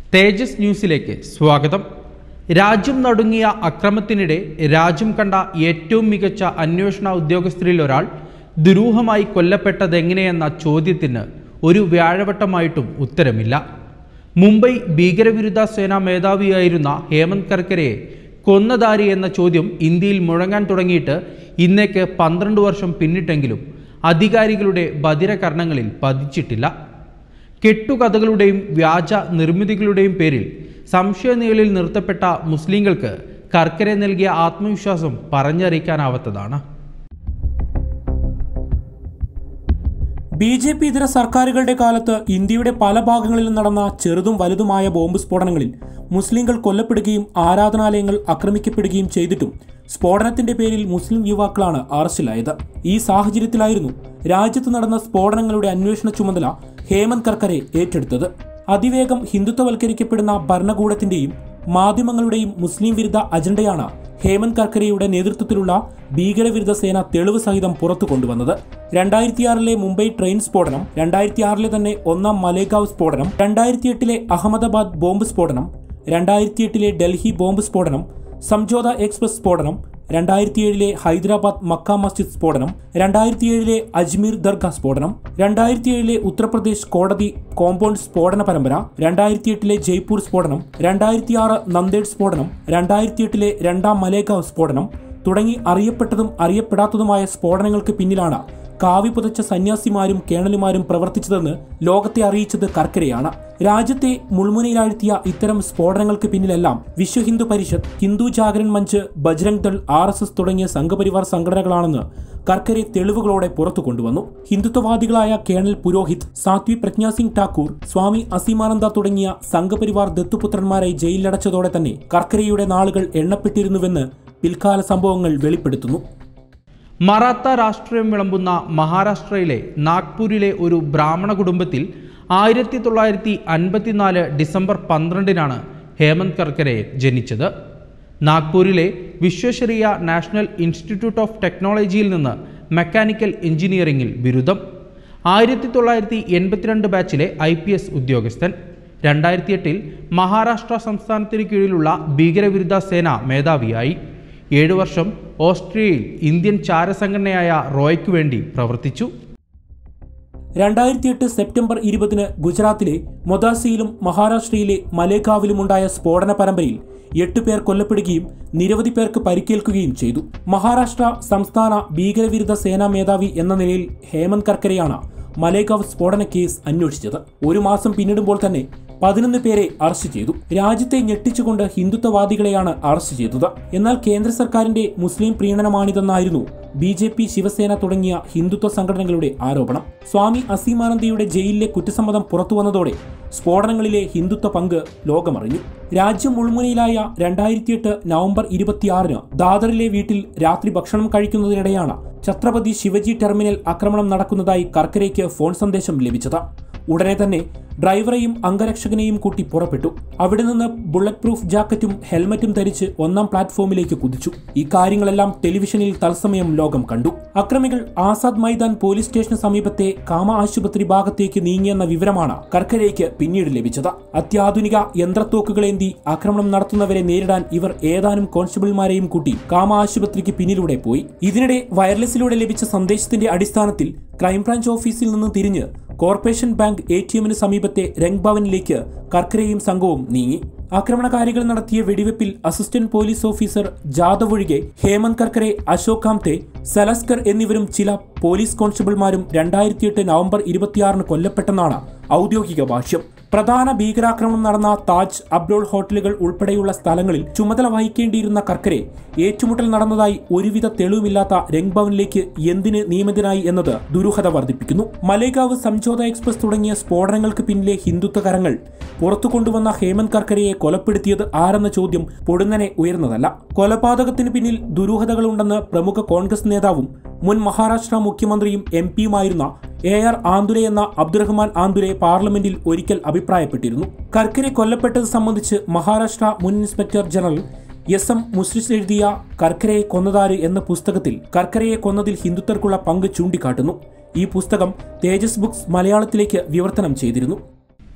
തേജസ് ന്യൂസിലേക്ക് സ്വാഗതം രാജ്യം നടുങ്ങിയ അക്രമത്തിനിടെ രാജ്യം കണ്ട ഏറ്റവും മികച്ച അന്വേഷണ ഉദ്യോഗസ്ഥരിൽ ഒരാൾ ദുരൂഹമായി കൊല്ലപ്പെട്ടതെങ്ങനെയെന്ന ചോദ്യത്തിന് ഒരു വ്യാഴവട്ടമായിട്ടും ഉത്തരമില്ല മുംബൈ ഭീകരവിരുദ്ധ സേനാ മേധാവിയായിരുന്ന ഹേമന്ത് കർക്കരയെ കൊന്നതാരി എന്ന ചോദ്യം ഇന്ത്യയിൽ മുഴങ്ങാൻ തുടങ്ങിയിട്ട് ഇന്നേക്ക് പന്ത്രണ്ട് വർഷം പിന്നിട്ടെങ്കിലും അധികാരികളുടെ ബധിരകർണങ്ങളിൽ പതിച്ചിട്ടില്ല കെട്ടുകഥകളുടെയും വ്യാജ നിർമ്മിതികളുടെയും പേരിൽ സംശയനിഴലിൽ നിർത്തപ്പെട്ട മുസ്ലിങ്ങൾക്ക് കർക്കരെ നൽകിയ ആത്മവിശ്വാസം പറഞ്ഞറിയിക്കാനാവാത്തതാണ് ബി ജെ പി ഇതര സർക്കാരുകളുടെ കാലത്ത് ഇന്ത്യയുടെ പല ഭാഗങ്ങളിലും നടന്ന ചെറുതും വലുതുമായ ബോംബ് സ്ഫോടനങ്ങളിൽ മുസ്ലിങ്ങൾ കൊല്ലപ്പെടുകയും ആരാധനാലയങ്ങൾ ആക്രമിക്കപ്പെടുകയും ചെയ്തിട്ടും സ്ഫോടനത്തിന്റെ പേരിൽ മുസ്ലിം യുവാക്കളാണ് അറസ്റ്റിലായത് ഈ സാഹചര്യത്തിലായിരുന്നു രാജ്യത്ത് നടന്ന സ്ഫോടനങ്ങളുടെ അന്വേഷണ ചുമതല ഹേമന്ത് കർക്കരെ ഏറ്റെടുത്തത് അതിവേഗം ഹിന്ദുത്വവൽക്കരിക്കപ്പെടുന്ന ഭരണകൂടത്തിന്റെയും മാധ്യമങ്ങളുടെയും മുസ്ലിം വിരുദ്ധ അജണ്ടയാണ് ഹേമന്ത് കർക്കരയുടെ നേതൃത്വത്തിലുള്ള ഭീകരവിരുദ്ധ സേന തെളിവ് സഹിതം പുറത്തു കൊണ്ടുവന്നത് രണ്ടായിരത്തിയാറിലെ മുംബൈ ട്രെയിൻ സ്ഫോടനം രണ്ടായിരത്തി ആറിലെ തന്നെ ഒന്നാം മലേഗാവ് സ്ഫോടനം രണ്ടായിരത്തി എട്ടിലെ അഹമ്മദാബാദ് ബോംബ് സ്ഫോടനം രണ്ടായിരത്തി എട്ടിലെ ഡൽഹി ബോംബ് സ്ഫോടനം സംജോത എക്സ്പ്രസ് സ്ഫോടനം രണ്ടായിരത്തി ഏഴിലെ ഹൈദരാബാദ് മക്ക മസ്ജിദ് സ്ഫോടനം രണ്ടായിരത്തി ഏഴിലെ അജ്മീർ ദർഗ സ്ഫോടനം രണ്ടായിരത്തി ഏഴിലെ ഉത്തർപ്രദേശ് കോടതി കോമ്പൗണ്ട് സ്ഫോടന പരമ്പര രണ്ടായിരത്തി എട്ടിലെ ജയ്പൂർ സ്ഫോടനം രണ്ടായിരത്തി ആറ് നന്ദേഡ് സ്ഫോടനം രണ്ടായിരത്തി എട്ടിലെ രണ്ടാം മലേഗാവ് സ്ഫോടനം തുടങ്ങി അറിയപ്പെട്ടതും അറിയപ്പെടാത്തതുമായ സ്ഫോടനങ്ങൾക്ക് പിന്നിലാണ് കാവി പുതച്ച സന്യാസിമാരും കേണലുമാരും പ്രവർത്തിച്ചതെന്ന് ലോകത്തെ അറിയിച്ചത് കർക്കരയാണ് രാജ്യത്തെ മുൾമുനയിലാഴ്ത്തിയ ഇത്തരം സ്ഫോടനങ്ങൾക്ക് പിന്നിലെല്ലാം Vishwa Hindu Parishad Hindu Jagran Manch Bajrang Dal R S S തുടങ്ങിയ സംഘപരിവാർ സംഘടനകളാണെന്ന് കർക്കരെ തെളിവുകളോടെ പുറത്തു കൊണ്ടുവന്നു ഹിന്ദുത്വവാദികളായ കേണൽ പുരോഹിത് സാത്വി പ്രജ്ഞാസിംഗ് ഠാക്കൂർ സ്വാമി അസീമാനന്ദ തുടങ്ങിയ സംഘപരിവാർ ദത്തുപുത്രന്മാരെ ജയിലിലടച്ചതോടെ തന്നെ കർക്കരയുടെ നാളുകൾ എണ്ണപ്പെട്ടിരുന്നുവെന്ന് പിൽക്കാല സംഭവങ്ങൾ വെളിപ്പെടുത്തുന്നു മറാത്ത രാഷ്ട്രീയം വിളമ്പുന്ന മഹാരാഷ്ട്രയിലെ നാഗ്പൂരിലെ ഒരു ബ്രാഹ്മണ കുടുംബത്തിൽ ആയിരത്തി തൊള്ളായിരത്തി അൻപത്തിനാല് ഡിസംബർ പന്ത്രണ്ടിനാണ് ഹേമന്ത് കർക്കരെ ജനിച്ചത് നാഗ്പൂരിലെ വിശ്വേശ്വരീയ നാഷണൽ ഇൻസ്റ്റിറ്റ്യൂട്ട് ഓഫ് ടെക്നോളജിയിൽ നിന്ന് മെക്കാനിക്കൽ എഞ്ചിനീയറിംഗിൽ ബിരുദം ആയിരത്തി തൊള്ളായിരത്തി എൺപത്തിരണ്ട് ബാച്ചിലെ ഐ പി എസ് ഉദ്യോഗസ്ഥൻ രണ്ടായിരത്തി എട്ടിൽ മഹാരാഷ്ട്ര സംസ്ഥാനത്തിന് കീഴിലുള്ള ഭീകരവിരുദ്ധ സേന മേധാവിയായി ഏഴു വർഷം ഓസ്ട്രിയയിൽ ഇന്ത്യൻ ചാരസംഘടനയായ റോയ്ക്ക് വേണ്ടി പ്രവർത്തിച്ചു രണ്ടായിരത്തി എട്ട് സെപ്റ്റംബർ ഇരുപതിന് ഗുജറാത്തിലെ മൊദാസിയിലും മഹാരാഷ്ട്രയിലെ മലേഗാവിലുമുണ്ടായ സ്ഫോടന പരമ്പരയിൽ എട്ട് പേർ കൊല്ലപ്പെടുകയും നിരവധി പേർക്ക് പരിക്കേൽക്കുകയും ചെയ്തു മഹാരാഷ്ട്ര സംസ്ഥാന ഭീകരവിരുദ്ധ സേനാ മേധാവി എന്ന നിലയിൽ ഹേമന്ത് കർക്കരെയാണ് മലേഗാവ് സ്ഫോടന കേസ് അന്വേഷിച്ചത് ഒരു മാസം പിന്നിടുമ്പോൾ തന്നെ പതിനൊന്ന് പേരെ അറസ്റ്റ് ചെയ്തു രാജ്യത്തെ ഞെട്ടിച്ചുകൊണ്ട് ഹിന്ദുത്വവാദികളെയാണ് അറസ്റ്റ് ചെയ്തത് എന്നാൽ കേന്ദ്ര സർക്കാരിന്റെ മുസ്ലിം പ്രീണനമാണിതെന്നായിരുന്നു ബി ജെ പി ശിവസേന തുടങ്ങിയ ഹിന്ദുത്വ സംഘടനകളുടെ ആരോപണം സ്വാമി അസീമാനന്ദയുടെ ജയിലിലെ കുറ്റസമ്മതം പുറത്തുവന്നതോടെ സ്ഫോടനങ്ങളിലെ ഹിന്ദുത്വ പങ്ക് ലോകമറിഞ്ഞു രാജ്യം മുൾമുനയിലായ രണ്ടായിരത്തിയെട്ട് നവംബർ ഇരുപത്തിയാറിന് ദാദറിലെ വീട്ടിൽ രാത്രി ഭക്ഷണം കഴിക്കുന്നതിനിടെയാണ് ഛത്രപതി ശിവജി ടെർമിനൽ ആക്രമണം നടക്കുന്നതായി കർക്കരയ്ക്ക് ഫോൺ സന്ദേശം ലഭിച്ചത് ഉടനെ തന്നെ ഡ്രൈവറെയും അംഗരക്ഷകനെയും കൂട്ടി പുറപ്പെട്ടു അവിടെ നിന്ന് ബുള്ളറ്റ് പ്രൂഫ് ജാക്കറ്റും ഹെൽമറ്റും ധരിച്ച് ഒന്നാം പ്ലാറ്റ്ഫോമിലേക്ക് കുതിച്ചു ഈ കാര്യങ്ങളെല്ലാം ടെലിവിഷനിൽ തത്സമയം ലോകം കണ്ടു അക്രമികൾ ആസാദ് മൈതാൻ പോലീസ് സ്റ്റേഷന് സമീപത്തെ കാമ ആശുപത്രി ഭാഗത്തേക്ക് നീങ്ങിയെന്ന വിവരമാണ് കർക്കരയ്ക്ക് പിന്നീട് ലഭിച്ചത് അത്യാധുനിക യന്ത്രത്തോക്കുകളേന്തി ആക്രമണം നടത്തുന്നവരെ നേരിടാൻ ഇവർ ഏതാനും കോൺസ്റ്റബിൾമാരെയും കൂട്ടി കാമ ആശുപത്രിക്ക് പിന്നിലൂടെ പോയി ഇതിനിടെ വയർലെസ്സിലൂടെ ലഭിച്ച സന്ദേശത്തിന്റെ അടിസ്ഥാനത്തിൽ ക്രൈംബ്രാഞ്ച് ഓഫീസിൽ നിന്ന് തിരിഞ്ഞ് കോർപ്പറേഷൻ ബാങ്ക് എ ടി എമ്മിന് സമീപത്തെ രംഗ് ഭവനിലേക്ക് കർക്കരയും സംഘവും നീങ്ങി ആക്രമണകാരികൾ നടത്തിയ വെടിവെപ്പിൽ അസിസ്റ്റന്റ് പോലീസ് ഓഫീസർ ജാദവ് ഒഴികെ ഹേമന്ത് കർക്കരെ അശോക് കാംതെ സലസ്കർ എന്നിവരും ചില പോലീസ് കോൺസ്റ്റബിൾമാരും രണ്ടായിരത്തിയെട്ട് നവംബർ ഇരുപത്തിയാറിന് കൊല്ലപ്പെട്ടെന്നാണ് ഔദ്യോഗിക ഭാഷ്യം പ്രധാന ഭീകരാക്രമണം നടന്ന താജ് അബ്രോൾ ഹോട്ടലുകൾ ഉൾപ്പെടെയുള്ള സ്ഥലങ്ങളിൽ ചുമതല വഹിക്കേണ്ടിയിരുന്ന കർക്കരെ ഏറ്റുമുട്ടൽ നടന്നതായി ഒരുവിധ തെളിവുമില്ലാത്ത രംഗ് ഭവനിലേക്ക് എന്തിന് നിയമിതനായി എന്നത് ദുരൂഹത വർദ്ധിപ്പിക്കുന്നു മലേഗാവ് സംജോത എക്സ്പ്രസ് തുടങ്ങിയ സ്ഫോടനങ്ങൾക്ക് പിന്നിലെ ഹിന്ദുത്വ കരങ്ങൾ പുറത്തു കൊണ്ടുവന്ന ഹേമന്ത് കർക്കരയെ കൊലപ്പെടുത്തിയത് ആരെന്ന ചോദ്യം പൊടുന്നനെ ഉയർന്നതല്ല കൊലപാതകത്തിന് പിന്നിൽ ദുരൂഹതകളുണ്ടെന്ന് പ്രമുഖ കോൺഗ്രസ് നേതാവും മുൻ മഹാരാഷ്ട്ര മുഖ്യമന്ത്രിയും എം പിയുമായിരുന്ന എ ആർ ആന്തുലെ എന്ന അബ്ദുറഹ്മാൻ ആന്തുലെ പാർലമെന്റിൽ ഒരിക്കൽ അഭിപ്രായപ്പെട്ടിരുന്നു കർക്കരെ കൊല്ലപ്പെട്ടത് സംബന്ധിച്ച് മഹാരാഷ്ട്ര മുൻ inspector general S M Mushrif എഴുതിയ കർക്കരയെ കൊന്നതാര് എന്ന പുസ്തകത്തിൽ കർക്കരയെ കൊന്നതിൽ ഹിന്ദുത്വർക്കുള്ള പങ്ക് ചൂണ്ടിക്കാട്ടുന്നു ഈ പുസ്തകം തേജസ് ബുക്സ് മലയാളത്തിലേക്ക് വിവർത്തനം ചെയ്തിരുന്നു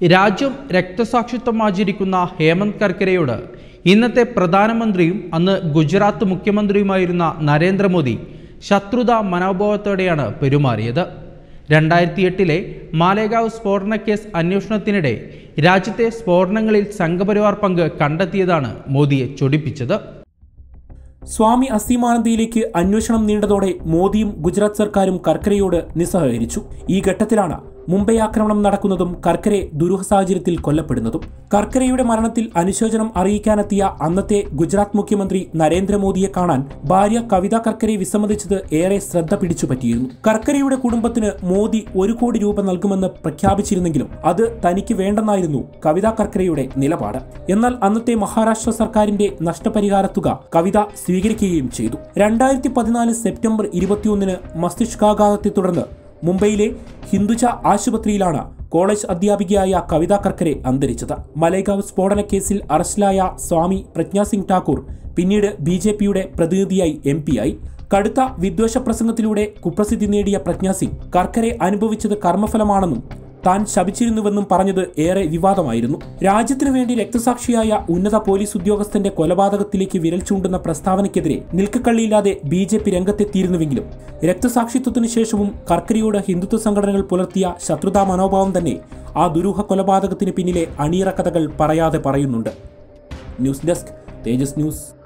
രാജ്യം രക്തസാക്ഷിത്വം ആചരിക്കുന്ന ഹേമന്ത് കർക്കരയോട് ഇന്നത്തെ പ്രധാനമന്ത്രിയും അന്ന് ഗുജറാത്ത് മുഖ്യമന്ത്രിയുമായിരുന്ന നരേന്ദ്രമോദി ശത്രുതാ മനോഭാവത്തോടെയാണ് പെരുമാറിയത് രണ്ടായിരത്തി എട്ടിലെ മാലേഗാവ് സ്ഫോടന കേസ് അന്വേഷണത്തിനിടെ രാജ്യത്തെ സ്ഫോടനങ്ങളിൽ സംഘപരിവാർ പങ്ക് കണ്ടെത്തിയതാണ് മോദിയെ ചൊടിപ്പിച്ചത് സ്വാമി അസീമാനന്ദയിലേക്ക് അന്വേഷണം നീണ്ടതോടെ മോദിയും ഗുജറാത്ത് സർക്കാരും കർക്കരയോട് നിസ്സഹകരിച്ചു ഈ ഘട്ടത്തിലാണ് മുംബൈ ആക്രമണം നടക്കുന്നതും കർക്കരെ ദുരൂഹ സാഹചര്യത്തിൽ കൊല്ലപ്പെടുന്നതും കർക്കരയുടെ മരണത്തിൽ അനുശോചനം അറിയിക്കാനെത്തിയ അന്നത്തെ ഗുജറാത്ത് മുഖ്യമന്ത്രി നരേന്ദ്രമോദിയെ കാണാൻ ഭാര്യ കവിത കർക്കരെ വിസമ്മതിച്ചത് ഏറെ ശ്രദ്ധ പിടിച്ചു പറ്റിയിരുന്നു കർക്കരയുടെ കുടുംബത്തിന് മോദി ഒരു കോടി രൂപ നൽകുമെന്ന് പ്രഖ്യാപിച്ചിരുന്നെങ്കിലും അത് തനിക്ക് വേണ്ടെന്നായിരുന്നു കവിത കർക്കരയുടെ നിലപാട് എന്നാൽ അന്നത്തെ മഹാരാഷ്ട്ര സർക്കാരിന്റെ നഷ്ടപരിഹാര തുക കവിത സ്വീകരിക്കുകയും ചെയ്തു രണ്ടായിരത്തി പതിനാല് സെപ്റ്റംബർ ഇരുപത്തിയൊന്നിന് മസ്തിഷ്കാഘാതത്തെ തുടർന്ന് മുംബൈയിലെ ഹിന്ദുജ ആശുപത്രിയിലാണ് കോളേജ് അധ്യാപികയായ കവിത കർക്കരെ അന്തരിച്ചത് മലേഗാവ് സ്ഫോടന കേസിൽ അറസ്റ്റിലായ സ്വാമി പ്രജ്ഞാസിംഗ് ഠാക്കൂർ പിന്നീട് ബി ജെ പിയുടെ പ്രതിനിധിയായി എം ആയി കടുത്ത വിദ്വേഷ പ്രസംഗത്തിലൂടെ കുപ്രസിദ്ധി നേടിയ പ്രജ്ഞാസിംഗ് കർക്കരെ അനുഭവിച്ചത് കർമ്മഫലമാണെന്നും താൻ ശപിച്ചിരുന്നുവെന്നും പറഞ്ഞത് ഏറെ വിവാദമായിരുന്നു രാജ്യത്തിനു വേണ്ടി രക്തസാക്ഷിയായ ഉന്നത പോലീസ് ഉദ്യോഗസ്ഥന്റെ കൊലപാതകത്തിലേക്ക് വിരൽ ചൂണ്ടുന്ന പ്രസ്താവനയ്ക്കെതിരെ നിൽക്കക്കള്ളിയില്ലാതെ ബി ജെ പി രംഗത്തെത്തിയിരുന്നുവെങ്കിലും രക്തസാക്ഷിത്വത്തിനു ശേഷവും കർക്കരയോട് ഹിന്ദുത്വ സംഘടനകൾ പുലർത്തിയ ശത്രുതാ മനോഭാവം തന്നെ ആ ദുരൂഹ കൊലപാതകത്തിന് പിന്നിലെ അണിയറ കഥകൾ പറയാതെ പറയുന്നുണ്ട് ന്യൂസ് ഡെസ്ക് തേജസ് ന്യൂസ്